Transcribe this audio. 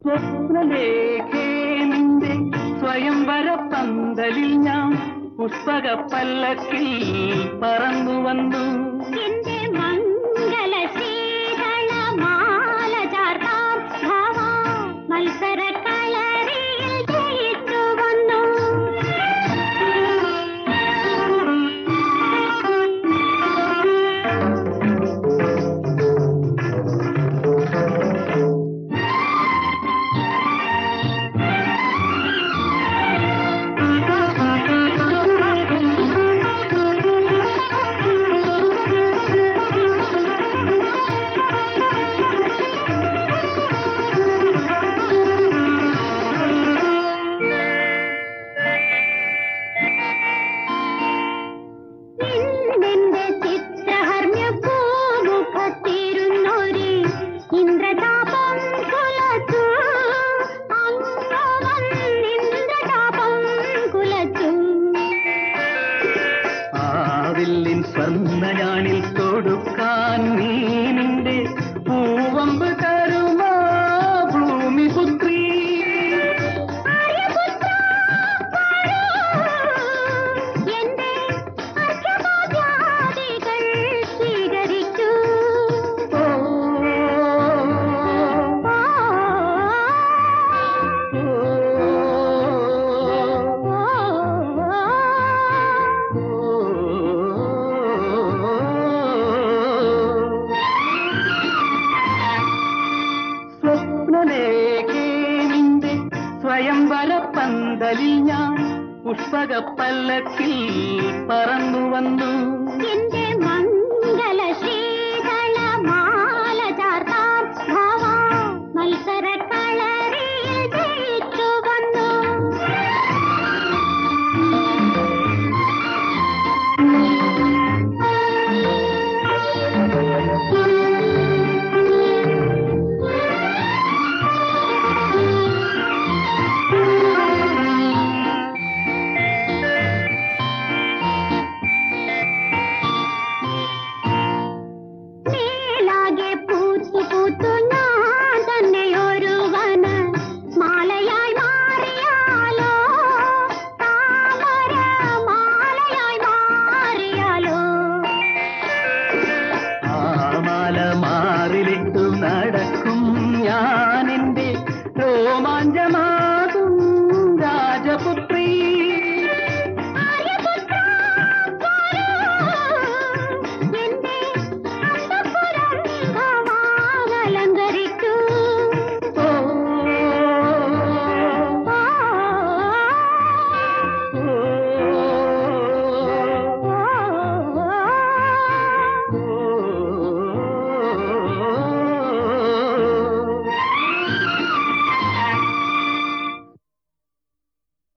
സ്വപ്നലേഖേ നിന്റെ സ്വയംവര പന്തലിൽ ഞാൻ പുഷ്പക പല്ലക്കിൽ പറന്നു വന്നു എന്റെ മംഗള ശീതള മാല ചാർത്താം ഭാവ മത്സര കളരിയിൽ ജയിച്ചു വന്നു നിന്നെന്റെ ചിത്രഹർമ്മ്യ പൂമുഖത്തിരുന്നൊരു ഇന്ദ്രതാപം കുലച്ചു അങ്ങ് വന്നിന്ദ്രതാപം കുലച്ചു ആവില്ലിൻ സ്വർണ്ണയാണിൽ കൊടുക്കാൻ നീ നിന്റെ പൂവമ്പ് തരുമാ ഭൂമിപുത്രി ആര്യപുത്ര എന്റെ അർഘ്യപാദ്യാദികൾ സ്വീകരിക്കൂ ഓ, ഓ, ഓ, ഓ, സ്വപ്നലേഖേ നിന്റെ സ്വയംവര പന്തലിൽ ഞാൻ പുഷ്പക പല്ലക്കിൽ പറന്നു വന്നു എന്റെ